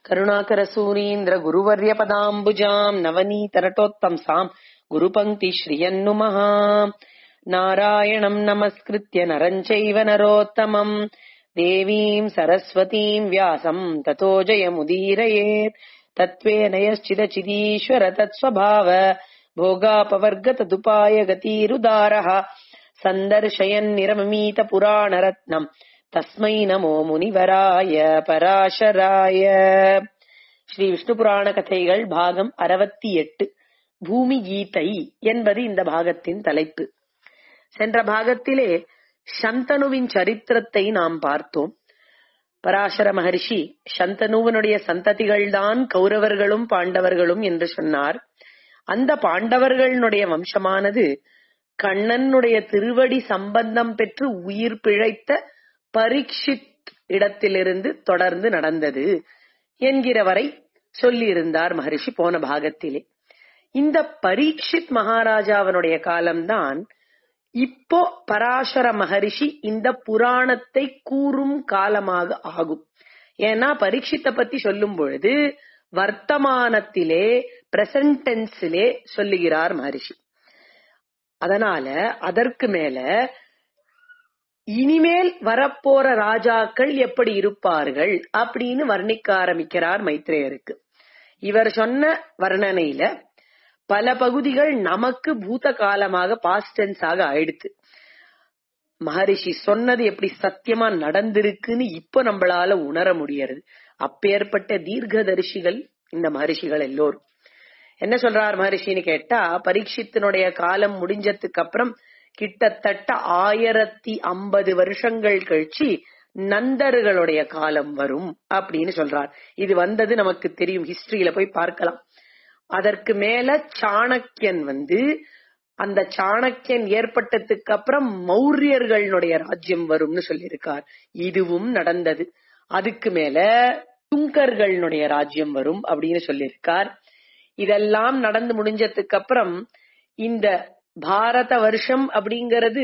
करुणाकरसूरीन्द्र गुरुवर्यपदाम्बुजाम् नवनीतरटोत्तंसाम् गुरुपङ्क्तिश्रियन्नुमः नारायणम् नमस्कृत्य नरम् चैव नरोत्तमम् देवीम् सरस्वतीम् व्यासम् ततो जयमुदीरयेत् तत्त्वेन यश्चिदचिदीश्वर तत्स्वभाव भोगापवर्गतदुपाय गतीरुदारः सन्दर्शयन्निरममीतपुराणरत्नम् தஸ்மை நமோ முனிவராய பராசராய ஸ்ரீ விஷ்ணு புராண கதைகள் பாகம் அறுபத்தி எட்டு பூமி கீதை என்பது இந்த பாகத்தின் தலைப்பு சென்ற பாகத்திலே சந்தனுவின் சரித்திரத்தை நாம் பார்த்தோம் பராசர மகர்ஷி சந்தனுவனுடைய சந்ததிகள்தான் கௌரவர்களும் பாண்டவர்களும் என்று சொன்னார் அந்த பாண்டவர்களுடைய வம்சமானது கண்ணனுடைய திருவடி சம்பந்தம் பெற்று உயிர் பிழைத்த பரீட்சித் இடத்திலிருந்து தொடர்ந்து நடந்தது என்கிறவரை சொல்லியிருந்தார் மகரிஷி போன பாகத்திலே இந்த பரீட்சித் மகாராஜாவனுடைய காலம்தான் இப்போ பராசர மகரிஷி இந்த புராணத்தை கூறும் காலமாக ஆகும் ஏன்னா பரீட்சித்தை பத்தி சொல்லும் பொழுது வர்த்தமானத்திலே பிரசன்டென்ஸிலே சொல்லுகிறார் மகரிஷி அதனால அதற்கு மேல இனிமேல் வரப்போற ராஜாக்கள் எப்படி இருப்பார்கள் அப்படின்னு வர்ணிக்க ஆரம்பிக்கிறார் மைத்ரேயருக்கு இவர் சொன்ன வர்ணனையில பல பகுதிகள் நமக்கு பூத காலமாக பாஸ்டன்ஸ் ஆக ஆயிடுத்து மகரிஷி சொன்னது எப்படி சத்தியமா நடந்திருக்குன்னு இப்ப நம்மளால உணர முடியறது அப்பேற்பட்ட தீர்க்கதரிசிகள் இந்த மகரிஷிகள் எல்லோரும் என்ன சொல்றார் மகரிஷின்னு கேட்டா பரீட்சித்தினுடைய காலம் முடிஞ்சதுக்கு அப்புறம் கிட்டத்தட்ட ஆயிரத்தி ஐம்பது வருஷங்கள் கழிச்சு நந்தர்களுடைய காலம் வரும் அப்படின்னு சொல்றார் இது வந்தது நமக்கு தெரியும் ஹிஸ்டரியில போய் பார்க்கலாம் அதற்கு மேல சாணக்கியன் வந்து அந்த சாணக்கியன் ஏற்பட்டதுக்கு அப்புறம் மௌரியர்களுடைய ராஜ்யம் வரும்னு சொல்லியிருக்கார் இதுவும் நடந்தது அதுக்கு மேல துங்கர்களுடைய ராஜ்யம் வரும் அப்படின்னு சொல்லியிருக்கார் இதெல்லாம் நடந்து முடிஞ்சதுக்கு அப்புறம் இந்த பாரத வருஷம் அப்படிங்கிறது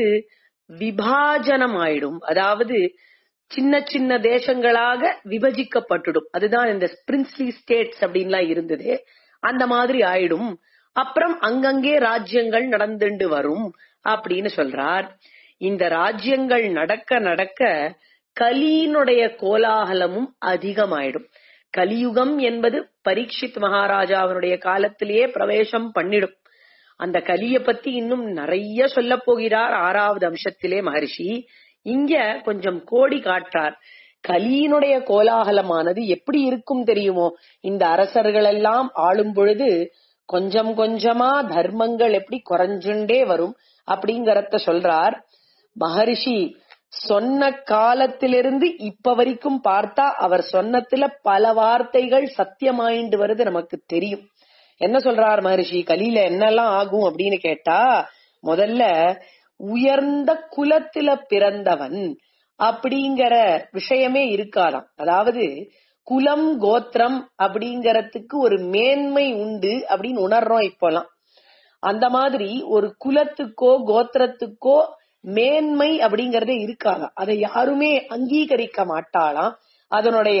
விபாஜனம் ஆயிடும் அதாவது சின்ன சின்ன தேசங்களாக விபஜிக்கப்பட்டுடும் அதுதான் இந்த பிரின்ஸ்லி ஸ்டேட்ஸ் அப்படின்லாம் இருந்தது அந்த மாதிரி ஆயிடும் அப்புறம் அங்கங்கே ராஜ்யங்கள் நடந்துண்டு வரும் அப்படின்னு சொல்றார் இந்த ராஜ்யங்கள் நடக்க நடக்க கலியினுடைய கோலாகலமும் அதிகமாயிடும் கலியுகம் என்பது பரீட்சித் மகாராஜாவினுடைய காலத்திலேயே பிரவேசம் பண்ணிடும் அந்த கலிய பத்தி இன்னும் நிறைய சொல்ல போகிறார் ஆறாவது அம்சத்திலே மகர்ஷி இங்க கொஞ்சம் கோடி காட்டுறார் கலியினுடைய கோலாகலமானது எப்படி இருக்கும் தெரியுமோ இந்த அரசர்கள் எல்லாம் ஆளும் பொழுது கொஞ்சம் கொஞ்சமா தர்மங்கள் எப்படி குறைஞ்சுண்டே வரும் அப்படிங்கறத சொல்றார் மகரிஷி சொன்ன காலத்திலிருந்து இப்ப வரைக்கும் பார்த்தா அவர் சொன்னத்துல பல வார்த்தைகள் சத்தியமாயிண்டு வருது நமக்கு தெரியும் என்ன சொல்றார் மகரிஷி கலியில என்னெல்லாம் ஆகும் அப்படின்னு கேட்டா முதல்ல உயர்ந்த குலத்தில பிறந்தவன் அப்படிங்கிற விஷயமே இருக்காதாம் அதாவது குலம் கோத்திரம் அப்படிங்கறதுக்கு ஒரு மேன்மை உண்டு அப்படின்னு உணர்றோம் இப்போலாம் அந்த மாதிரி ஒரு குலத்துக்கோ கோத்திரத்துக்கோ மேன்மை அப்படிங்கறதே இருக்காதாம் அதை யாருமே அங்கீகரிக்க மாட்டாளாம் அதனுடைய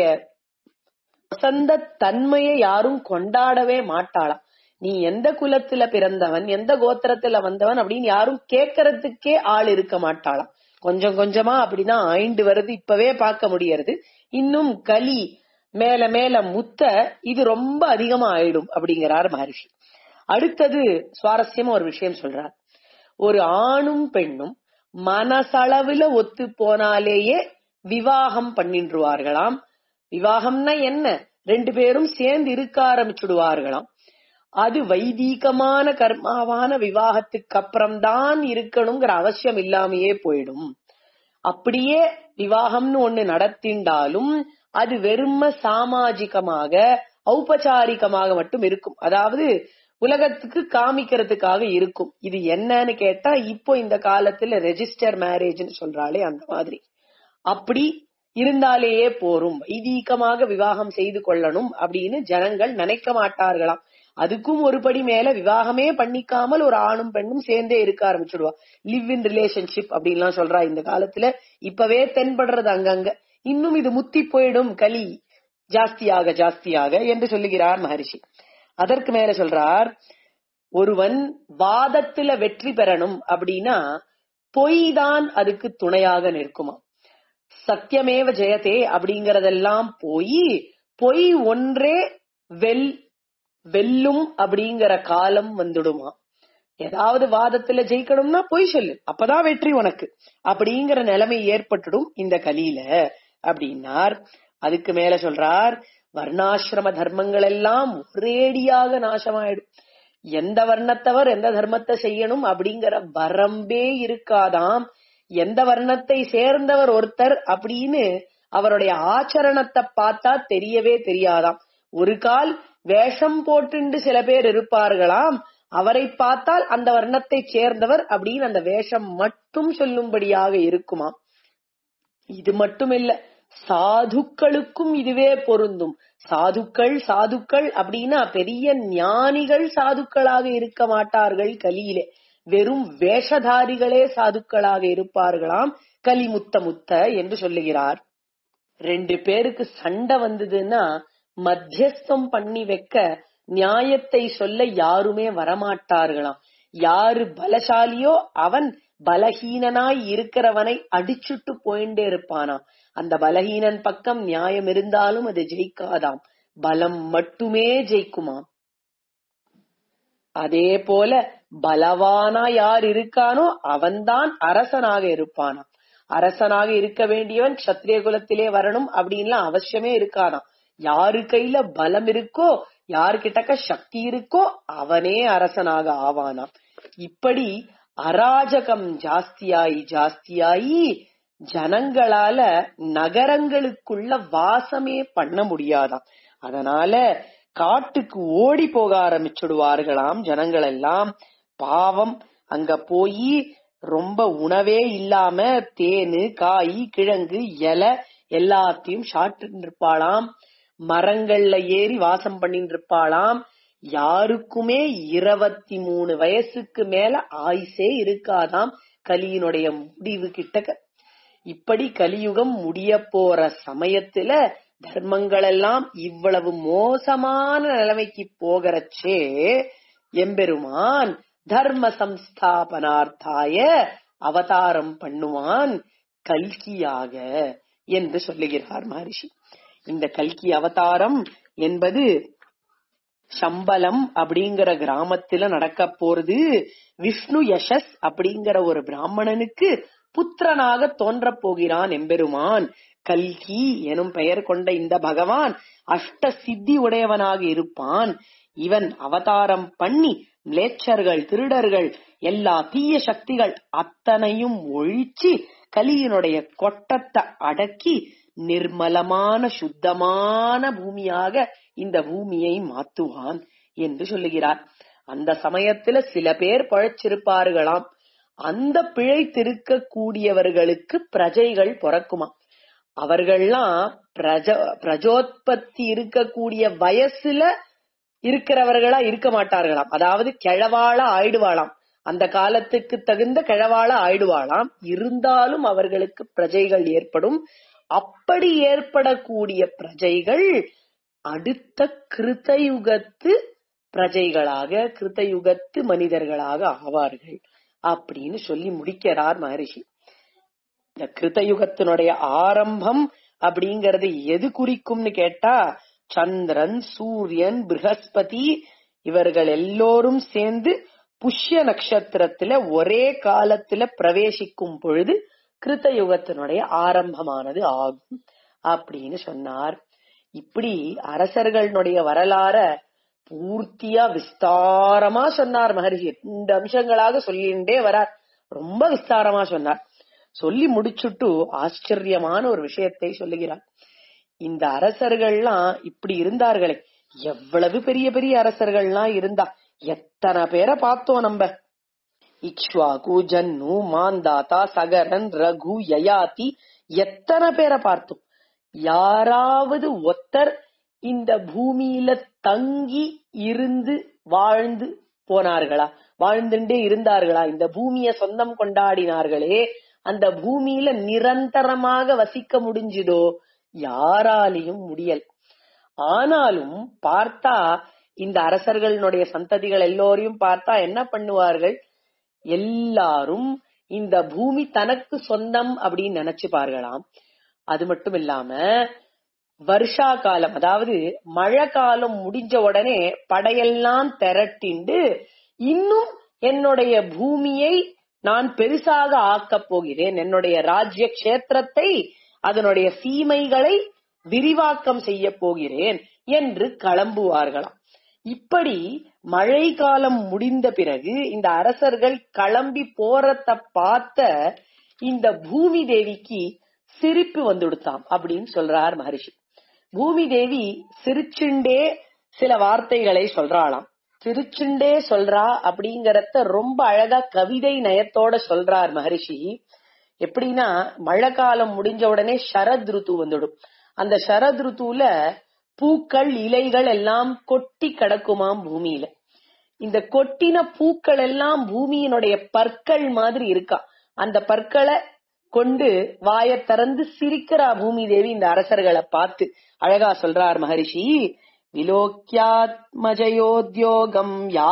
வசந்த தன்மையை யாரும் கொண்டாடவே மாட்டாளாம் நீ எந்த குலத்துல பிறந்தவன் எந்த கோத்திரத்துல வந்தவன் அப்படின்னு யாரும் கேட்கறதுக்கே ஆள் இருக்க மாட்டாளாம் கொஞ்சம் கொஞ்சமா அப்படிதான் ஆயிண்டு வருது இப்பவே பார்க்க முடியறது இன்னும் கலி மேல மேல முத்த இது ரொம்ப அதிகமா ஆயிடும் அப்படிங்கிறார் மகர்ஷி அடுத்தது சுவாரஸ்யமா ஒரு விஷயம் சொல்றார் ஒரு ஆணும் பெண்ணும் மனசளவுல ஒத்து போனாலேயே விவாகம் பண்ணின்றுவார்களாம் விவாகம்னா என்ன ரெண்டு பேரும் சேர்ந்து இருக்க ஆரம்பிச்சுடுவார்களாம் அது வைதீகமான கர்மாவான விவாகத்துக்கு அப்புறம்தான் இருக்கணுங்கிற அவசியம் இல்லாமையே போயிடும் அப்படியே விவாகம்னு ஒண்ணு நடத்திண்டாலும் அது வெறும சாமாஜிகமாக ஔபச்சாரிகமாக மட்டும் இருக்கும் அதாவது உலகத்துக்கு காமிக்கிறதுக்காக இருக்கும் இது என்னன்னு கேட்டா இப்போ இந்த காலத்துல ரெஜிஸ்டர் மேரேஜ்னு சொல்றாளே அந்த மாதிரி அப்படி இருந்தாலேயே போரும் வைதீகமாக விவாகம் செய்து கொள்ளணும் அப்படின்னு ஜனங்கள் நினைக்க மாட்டார்களாம் அதுக்கும் ஒரு படி மேல விவாகமே பண்ணிக்காமல் ஒரு ஆணும் பெண்ணும் சேர்ந்தே இருக்க ஆரம்பிச்சுடுவா லிவ் இன் ரிலேஷன்ஷிப் அப்படின்லாம் சொல்றா இந்த காலத்துல இப்பவே தென்படுறது அங்கங்க இன்னும் இது முத்தி போயிடும் கலி ஜாஸ்தியாக ஜாஸ்தியாக என்று சொல்லுகிறார் மகரிஷி அதற்கு மேல சொல்றார் ஒருவன் வாதத்துல வெற்றி பெறணும் அப்படின்னா பொய் தான் அதுக்கு துணையாக நிற்குமா சத்தியமேவ ஜெயதே அப்படிங்கறதெல்லாம் போய் பொய் ஒன்றே வெல் வெல்லும் அப்படிங்கிற காலம் வந்துடுமா ஏதாவது வாதத்துல ஜெயிக்கணும்னா பொய் சொல்லு அப்பதான் வெற்றி உனக்கு அப்படிங்கிற நிலைமை ஏற்பட்டுடும் இந்த கலியில அப்படின்னார் அதுக்கு மேல சொல்றார் வர்ணாசிரம தர்மங்கள் எல்லாம் ஒரேடியாக நாசமாயிடும் எந்த வர்ணத்தவர் எந்த தர்மத்தை செய்யணும் அப்படிங்கிற வரம்பே இருக்காதாம் எந்த வர்ணத்தை சேர்ந்தவர் ஒருத்தர் அப்படின்னு அவருடைய ஆச்சரணத்தை பார்த்தா தெரியவே தெரியாதாம் ஒரு கால் வேஷம் போட்டுண்டு சில பேர் இருப்பார்களாம் அவரை பார்த்தால் அந்த வர்ணத்தை சேர்ந்தவர் அப்படின்னு அந்த வேஷம் மட்டும் சொல்லும்படியாக இருக்குமாம் இது மட்டும் இல்ல சாதுக்களுக்கும் இதுவே பொருந்தும் சாதுக்கள் சாதுக்கள் அப்படின்னா பெரிய ஞானிகள் சாதுக்களாக இருக்க மாட்டார்கள் கலியிலே வெறும் வேஷதாரிகளே சாதுக்களாக இருப்பார்களாம் கலிமுத்த முத்த என்று சொல்லுகிறார் ரெண்டு பேருக்கு சண்டை வந்ததுன்னா மத்தியஸ்தம் பண்ணி வைக்க நியாயத்தை சொல்ல யாருமே வரமாட்டார்களாம் யாரு பலசாலியோ அவன் பலஹீனனாய் இருக்கிறவனை அடிச்சுட்டு போயிட்டே இருப்பானாம் அந்த பலஹீனன் பக்கம் நியாயம் இருந்தாலும் அது ஜெயிக்காதாம் பலம் மட்டுமே ஜெயிக்குமாம் அதே போல பலவானா யார் இருக்கானோ அவன்தான் அரசனாக இருப்பானாம் அரசனாக இருக்க வேண்டியவன் கஷத்திரிய குலத்திலே வரணும் அப்படின்லாம் அவசியமே இருக்கானாம் யாரு கையில பலம் இருக்கோ யாருக்கிட்டக்க சக்தி இருக்கோ அவனே அரசனாக ஆவானாம் இப்படி அராஜகம் ஜாஸ்தியாயி ஜாஸ்தியாயி ஜனங்களால நகரங்களுக்குள்ள வாசமே பண்ண முடியாதாம் அதனால காட்டுக்கு ஓடி போக ஆரம்பிச்சுடுவார்களாம் ஜனங்கள் எல்லாம் பாவம் அங்க போய் ரொம்ப உணவே இல்லாம தேனு காய் கிழங்கு இலை எல்லாத்தையும் சாப்பிட்டு இருப்பாளாம் மரங்கள்ல ஏறி வாசம் பண்ணிட்டு இருப்பாளாம் யாருக்குமே இருபத்தி மூணு வயசுக்கு மேல ஆயுசே இருக்காதாம் கலியினுடைய முடிவு கிட்டக்க இப்படி கலியுகம் முடிய போற சமயத்துல தர்மங்கள் எல்லாம் இவ்வளவு மோசமான நிலைமைக்கு போகிறச்சே எம்பெருமான் தர்ம சம்ஸ்தாபனார்த்தாய அவதாரம் பண்ணுவான் கல்கியாக என்று சொல்லுகிறார் மகரிஷி இந்த கல்கி அவதாரம் என்பது சம்பலம் அப்படிங்கிற கிராமத்துல நடக்க போறது விஷ்ணு யசஸ் அப்படிங்கிற ஒரு பிராமணனுக்கு புத்திரனாக தோன்றப் போகிறான் எம்பெருமான் கல்கி எனும் பெயர் கொண்ட இந்த பகவான் அஷ்ட சித்தி உடையவனாக இருப்பான் இவன் அவதாரம் பண்ணி மிளேச்சர்கள் திருடர்கள் எல்லா தீய சக்திகள் அத்தனையும் ஒழிச்சு கலியினுடைய கொட்டத்தை அடக்கி நிர்மலமான சுத்தமான பூமியாக இந்த பூமியை மாத்துவான் என்று சொல்லுகிறார் அந்த சமயத்துல சில பேர் பழைச்சிருப்பார்களாம் அந்த பிழைத்திருக்க கூடியவர்களுக்கு பிரஜைகள் பிறக்குமா அவர்கள்லாம் பிரஜ பிரஜோத்பத்தி இருக்கக்கூடிய வயசுல இருக்கிறவர்களா இருக்க மாட்டார்களாம் அதாவது கிழவாளா ஆயிடுவாளாம் அந்த காலத்துக்கு தகுந்த கிழவாளா ஆயிடுவாளாம் இருந்தாலும் அவர்களுக்கு பிரஜைகள் ஏற்படும் அப்படி ஏற்படக்கூடிய பிரஜைகள் அடுத்த கிருத்தயுகத்து பிரஜைகளாக கிருத்தயுகத்து மனிதர்களாக ஆவார்கள் அப்படின்னு சொல்லி முடிக்கிறார் மகரிஷி இந்த கிருத்தயுகத்தினுடைய ஆரம்பம் அப்படிங்கறது எது குறிக்கும்னு கேட்டா சந்திரன் சூரியன் ப்ரஹஸ்பதி இவர்கள் எல்லோரும் சேர்ந்து புஷ்ய நட்சத்திரத்துல ஒரே காலத்துல பிரவேசிக்கும் பொழுது கிருத்த யுகத்தினுடைய ஆரம்பமானது ஆகும் அப்படின்னு சொன்னார் இப்படி அரசர்களுடைய வரலாற பூர்த்தியா விஸ்தாரமா சொன்னார் மகரிஷி ரெண்டு அம்சங்களாக சொல்லிண்டே வரார் ரொம்ப விஸ்தாரமா சொன்னார் சொல்லி முடிச்சுட்டு ஆச்சரியமான ஒரு விஷயத்தை சொல்லுகிறார் இந்த அரசர்கள்லாம் இப்படி இருந்தார்களே எவ்வளவு பெரிய பெரிய அரசர்கள்லாம் இருந்தா எத்தனை பேரை பார்த்தோம் நம்ம இக்ஷ்வாகு ஜன்னு மாந்தாத்தா சகரன் ரகு யயாதி எத்தனை பேரை பார்த்தோம் யாராவது ஒத்தர் இந்த பூமியில தங்கி இருந்து வாழ்ந்து போனார்களா வாழ்ந்துட்டே இருந்தார்களா இந்த பூமிய சொந்தம் கொண்டாடினார்களே அந்த பூமியில நிரந்தரமாக வசிக்க முடிஞ்சுதோ யாராலையும் முடியல் ஆனாலும் பார்த்தா இந்த அரசர்களுடைய சந்ததிகள் எல்லோரையும் பார்த்தா என்ன பண்ணுவார்கள் எல்லாரும் இந்த பூமி தனக்கு சொந்தம் அப்படின்னு நினைச்சுப்பார்களாம் அது மட்டும் இல்லாம வருஷா காலம் அதாவது மழை காலம் முடிஞ்ச உடனே படையெல்லாம் திரட்டிண்டு இன்னும் என்னுடைய பூமியை நான் பெருசாக ஆக்கப் போகிறேன் என்னுடைய ராஜ்ய கஷேத்திரத்தை அதனுடைய சீமைகளை விரிவாக்கம் செய்ய போகிறேன் என்று கிளம்புவார்களாம் இப்படி மழை காலம் முடிந்த பிறகு இந்த அரசர்கள் கிளம்பி போறத பார்த்த இந்த பூமி தேவிக்கு சிரிப்பு வந்துடுத்தாம் அப்படின்னு சொல்றார் மகரிஷி பூமி தேவி சிரிச்சுண்டே சில வார்த்தைகளை சொல்றாளாம் சிரிச்சுண்டே சொல்றா அப்படிங்கறத ரொம்ப அழகா கவிதை நயத்தோட சொல்றார் மகரிஷி எப்படின்னா மழை காலம் முடிஞ்ச உடனே சரத் ருத்து வந்துடும் அந்த சரத் ருத்துல பூக்கள் இலைகள் எல்லாம் கொட்டி கிடக்குமாம் பூமியில இந்த கொட்டின பூக்கள் எல்லாம் பூமியினுடைய பற்கள் மாதிரி இருக்கா அந்த பற்களை கொண்டு வாய திறந்து சிரிக்கிறா பூமி தேவி இந்த அரசர்களை பார்த்து அழகா சொல்றார் மகரிஷி விலோக்கியாத்மஜயோத்யோகம்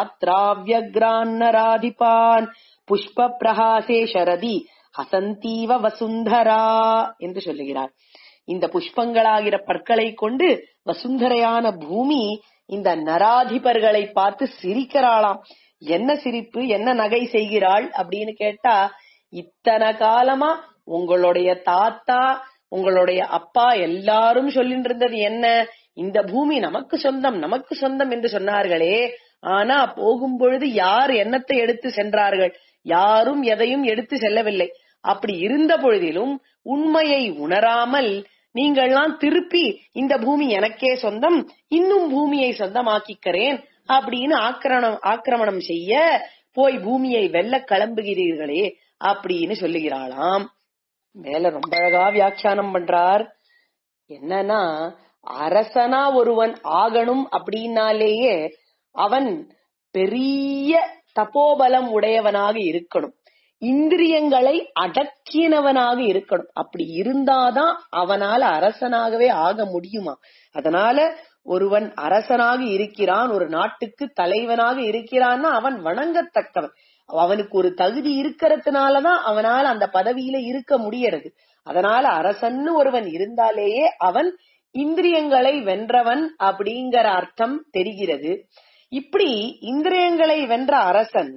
யாத்ராவியக்ரான்னராதிபான் புஷ்ப பிரகாசே சரதி ஹசந்தீவ வசுந்தரா என்று சொல்லுகிறார் இந்த புஷ்பங்களாகிற பற்களை கொண்டு வசுந்தரையான பூமி இந்த நராதிபர்களை பார்த்து சிரிக்கிறாளாம் என்ன சிரிப்பு என்ன நகை செய்கிறாள் அப்படின்னு கேட்டா இத்தனை காலமா உங்களுடைய தாத்தா உங்களுடைய அப்பா எல்லாரும் சொல்லிட்டு இருந்தது என்ன இந்த பூமி நமக்கு சொந்தம் நமக்கு சொந்தம் என்று சொன்னார்களே ஆனா போகும் பொழுது யார் எண்ணத்தை எடுத்து சென்றார்கள் யாரும் எதையும் எடுத்து செல்லவில்லை அப்படி இருந்த பொழுதிலும் உண்மையை உணராமல் நீங்கள்லாம் திருப்பி இந்த பூமி எனக்கே சொந்தம் இன்னும் பூமியை சொந்தமாக்கிக்கிறேன் அப்படின்னு ஆக்கிரமணம் ஆக்கிரமணம் செய்ய போய் பூமியை வெல்ல கிளம்புகிறீர்களே அப்படின்னு சொல்லுகிறாளாம் மேல ரொம்ப அழகா வியாக்கியானம் பண்றார் என்னன்னா அரசனா ஒருவன் ஆகணும் அப்படின்னாலேயே அவன் பெரிய தபோபலம் உடையவனாக இருக்கணும் இந்திரியங்களை அடக்கினவனாக இருக்கணும் அப்படி இருந்தாதான் அவனால அரசனாகவே ஆக முடியுமா அதனால ஒருவன் அரசனாக இருக்கிறான் ஒரு நாட்டுக்கு தலைவனாக இருக்கிறான்னா அவன் வணங்கத்தக்கவன் அவனுக்கு ஒரு தகுதி இருக்கிறதுனாலதான் அவனால அந்த பதவியில இருக்க முடியறது அதனால அரசன்னு ஒருவன் இருந்தாலேயே அவன் இந்திரியங்களை வென்றவன் அப்படிங்கிற அர்த்தம் தெரிகிறது இப்படி இந்திரியங்களை வென்ற அரசன்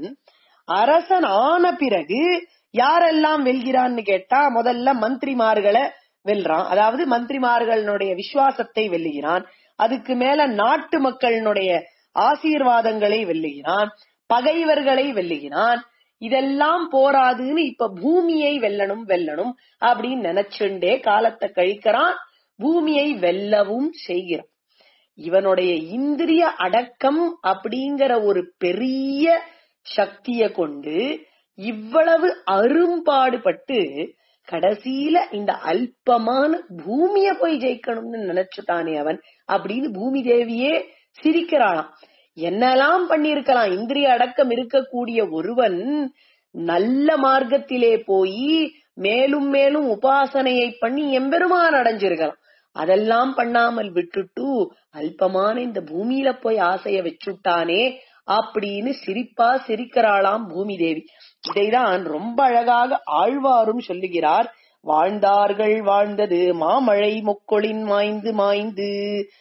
அரசன் ஆன பிறகு யாரெல்லாம் வெல்கிறான்னு கேட்டா முதல்ல மந்திரிமார்களை வெல்றான் அதாவது மந்திரிமார்களுடைய விசுவாசத்தை வெல்லுகிறான் அதுக்கு மேல நாட்டு மக்களினுடைய ஆசீர்வாதங்களை வெல்லுகிறான் பகைவர்களை வெல்லுகிறான் இதெல்லாம் போராதுன்னு இப்ப பூமியை வெல்லணும் வெல்லணும் அப்படின்னு நினைச்சுண்டே காலத்தை கழிக்கிறான் பூமியை வெல்லவும் செய்கிறான் இவனுடைய இந்திரிய அடக்கம் அப்படிங்கிற ஒரு பெரிய சக்திய கொண்டு இவ்வளவு அரும்பாடுபட்டு கடைசியில இந்த அல்பமான பூமிய போய் ஜெயிக்கணும்னு நினைச்சுட்டானே அவன் அப்படின்னு பூமி தேவியே சிரிக்கிறாளாம் என்னெல்லாம் பண்ணிருக்கலாம் இந்திரிய அடக்கம் இருக்கக்கூடிய ஒருவன் நல்ல மார்க்கத்திலே போய் மேலும் மேலும் உபாசனையை பண்ணி எம்பெருமான் அடைஞ்சிருக்கலாம் அதெல்லாம் பண்ணாமல் விட்டுட்டு அல்பமான இந்த பூமியில போய் ஆசைய வச்சுட்டானே அப்படின்னு சிரிப்பா சிரிக்கிறாளாம் பூமி தேவி இதைதான் ரொம்ப அழகாக ஆழ்வாரும் சொல்லுகிறார் வாழ்ந்தார்கள் வாழ்ந்தது மாமழை முக்கொளின் மாய்ந்து மாய்ந்து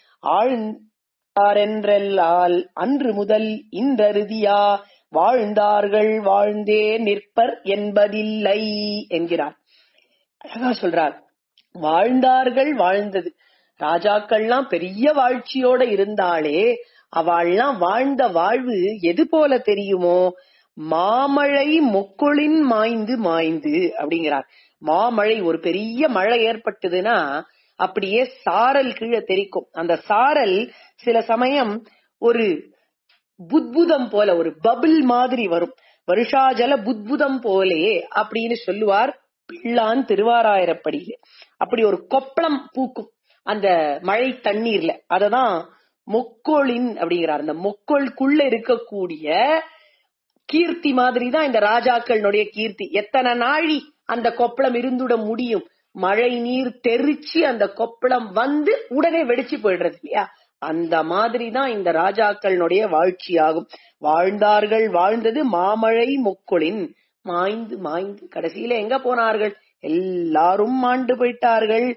ஆழ்ந்தாரென்றெல்லால் அன்று முதல் இன்றருதியா வாழ்ந்தார்கள் வாழ்ந்தே நிற்பர் என்பதில்லை என்கிறார் அழகா சொல்றார் வாழ்ந்தார்கள் வாழ்ந்தது ராஜாக்கள்லாம் பெரிய வாழ்ச்சியோட இருந்தாலே அவள்லாம் வாழ்ந்த வாழ்வு எது போல தெரியுமோ மாமழை முக்குளின் மாய்ந்து மாய்ந்து அப்படிங்கிறார் மாமழை ஒரு பெரிய மழை ஏற்பட்டதுன்னா அப்படியே சாரல் கீழே தெரிக்கும் அந்த சாரல் சில சமயம் ஒரு புத்புதம் போல ஒரு பபிள் மாதிரி வரும் வருஷாஜல புத்புதம் போலே அப்படின்னு சொல்லுவார் பிள்ளான் திருவாராயிரப்படியில அப்படி ஒரு கொப்பளம் பூக்கும் அந்த மழை தண்ணீர்ல அததான் மொக்கோளின் அப்படிங்கிறார் அந்த மொக்கோளுக்குள்ள இருக்கக்கூடிய கீர்த்தி மாதிரி தான் இந்த ராஜாக்களுடைய கீர்த்தி எத்தனை நாழி அந்த கொப்பளம் இருந்துட முடியும் மழை நீர் தெரிச்சு அந்த கொப்பளம் வந்து உடனே வெடிச்சு போயிடுறது இல்லையா அந்த மாதிரி தான் இந்த ராஜாக்களுடைய வாழ்ச்சியாகும் வாழ்ந்தார்கள் வாழ்ந்தது மாமழை முக்குளின் மாய்ந்து மாய்ந்து கடைசியில எங்க போனார்கள் எல்லாரும் மாண்டு போயிட்டார்கள்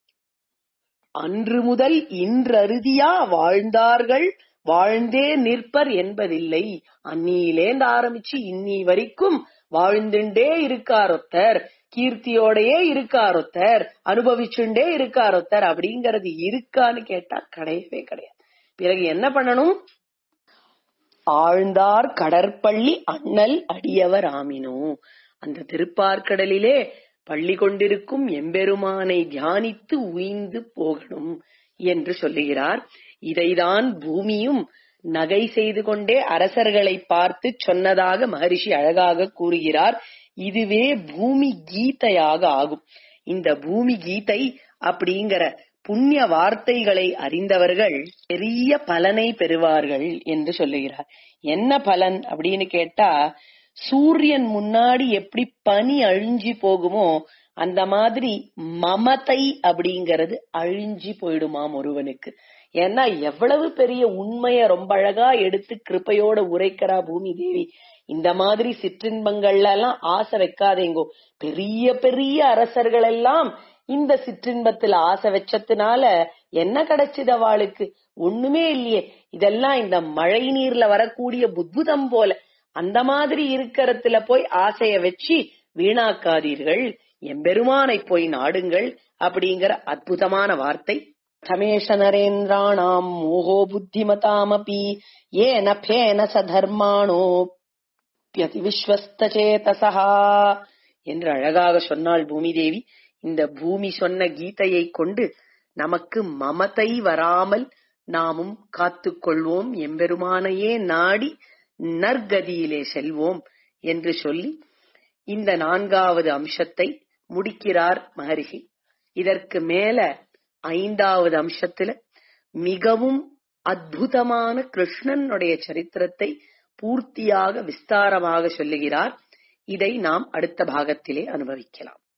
அன்று முதல் இன்றறுதியா வாழ்ந்தார்கள் வாழ்ந்தே நிற்பர் என்பதில்லை அன்னியிலேந்து ஆரம்பிச்சு இன்னி வரைக்கும் வாழ்ந்துண்டே இருக்காரொத்தர் கீர்த்தியோடயே இருக்காரொத்தர் அனுபவிச்சுண்டே இருக்காரொத்தர் அப்படிங்கறது இருக்கான்னு கேட்டா கிடையவே கிடையாது பிறகு என்ன பண்ணணும் ஆழ்ந்தார் கடற்பள்ளி அண்ணல் அடியவர் ஆமினோ அந்த திருப்பார்க்கடலிலே பள்ளி கொண்டிருக்கும் எம்பெருமானை தியானித்து உய்ந்து போகணும் என்று சொல்லுகிறார் இதைதான் பூமியும் நகை செய்து கொண்டே அரசர்களை பார்த்து சொன்னதாக மகரிஷி அழகாக கூறுகிறார் இதுவே பூமி கீதையாக ஆகும் இந்த பூமி கீதை அப்படிங்கிற புண்ணிய வார்த்தைகளை அறிந்தவர்கள் பெரிய பலனை பெறுவார்கள் என்று சொல்லுகிறார் என்ன பலன் அப்படின்னு கேட்டா சூரியன் முன்னாடி எப்படி பனி அழிஞ்சி போகுமோ அந்த மாதிரி மமதை அப்படிங்கறது அழிஞ்சி போயிடுமாம் ஒருவனுக்கு ஏன்னா எவ்வளவு பெரிய உண்மைய ரொம்ப அழகா எடுத்து கிருப்பையோட உரைக்கிறா பூமி தேவி இந்த மாதிரி சிற்றின்பங்கள்ல எல்லாம் ஆசை வைக்காதேங்கோ பெரிய பெரிய அரசர்கள் எல்லாம் இந்த சிற்றின்பத்துல ஆசை வச்சதுனால என்ன கிடைச்சது அவளுக்கு ஒண்ணுமே இல்லையே இதெல்லாம் இந்த மழை நீர்ல வரக்கூடிய புத்புதம் போல அந்த மாதிரி இருக்கிறதுல போய் ஆசைய வச்சு வீணாக்காதீர்கள் எம்பெருமானை போய் நாடுங்கள் அப்படிங்கிற அற்புதமான வார்த்தை சமேஷ நரேந்திராணாம் மோகோ புத்திமதாமபி ஏன பேன சதர்மானோ விஸ்வஸ்தேதசா என்று அழகாக சொன்னாள் பூமி தேவி இந்த பூமி சொன்ன கீதையை கொண்டு நமக்கு மமதை வராமல் நாமும் காத்துக்கொள்வோம் எம்பெருமானையே நாடி நற்கதியிலே செல்வோம் என்று சொல்லி இந்த நான்காவது அம்சத்தை முடிக்கிறார் மகரிஷி இதற்கு மேல ஐந்தாவது அம்சத்துல மிகவும் அற்புதமான கிருஷ்ணனுடைய சரித்திரத்தை பூர்த்தியாக விஸ்தாரமாக சொல்லுகிறார் இதை நாம் அடுத்த பாகத்திலே அனுபவிக்கலாம்